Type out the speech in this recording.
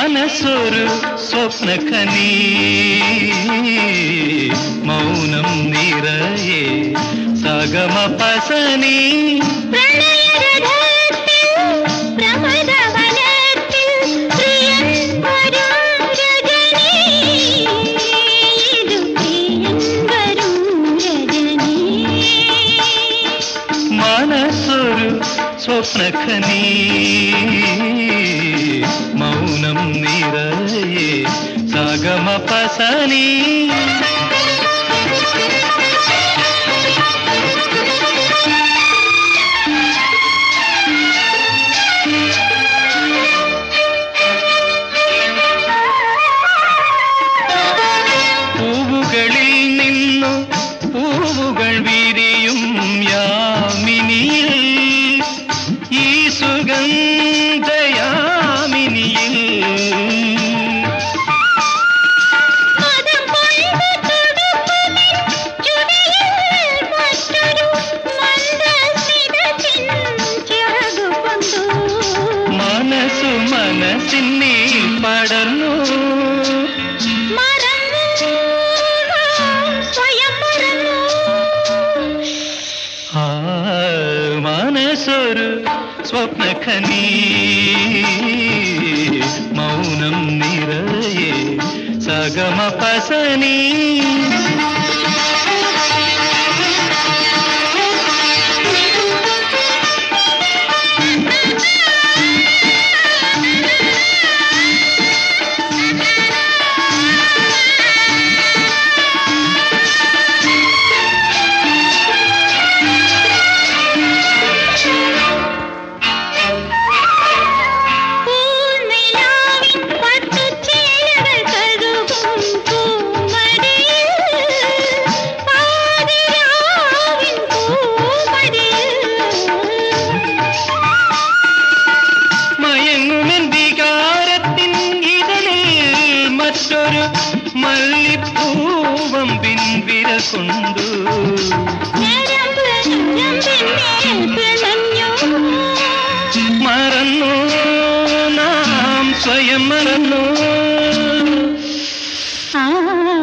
മനസ്സൊരു സ്വപ്നഖനി മൗനം നിറയെ സഗമ പസനി പ്രണയരഥത്തിൽ പ്രമദവനത്തിൽ പ്രിയൻ വരും രജനി ഇതു പ്രിയൻ വരും രജനി മനസ്സൊരു സ്വപ്നഖനി മൗനം നിറയെ സഗമ പസനി പൂവുകളിൽ നിന്നു പൂവുകൾ വിരിയും യാമിനിയിൽ ഈ സുഗന്ധയാമിനിയിൽ മദം കൊണ്ട് തുടുപ്പുമിൻ ചുടിയിൽ മറ്റൊരു മന്ദസ്മിതത്തിൻ ചിറകു കൊണ്ടു മനസ്സു മനസ്സിന്നിൽ പടർന്നു മറന്നു സ്വയം മറന്നു ആ മനസ്സൊരു സ്വപ്നഖനി മൗനം നിറയെ സഗമ പസനി പൂനിലാവിൻ പട്ടുചേലകൾ കഴുകും പൂമടിയിൽ പാതിരാവിൻ പൂമടിയിൽ മയങ്ങുമെൻ വികാരത്തിൻ ഇതളിൽ മറ്റൊരു മല്ലിപ്പൂവം പിൻവിരൽ കൊണ്ടു ഞരമ്പ് ഞരമ്പിന്മേൽ പിണഞ്ഞു മറന്നു നാം സ്വയം മറന്നു ആ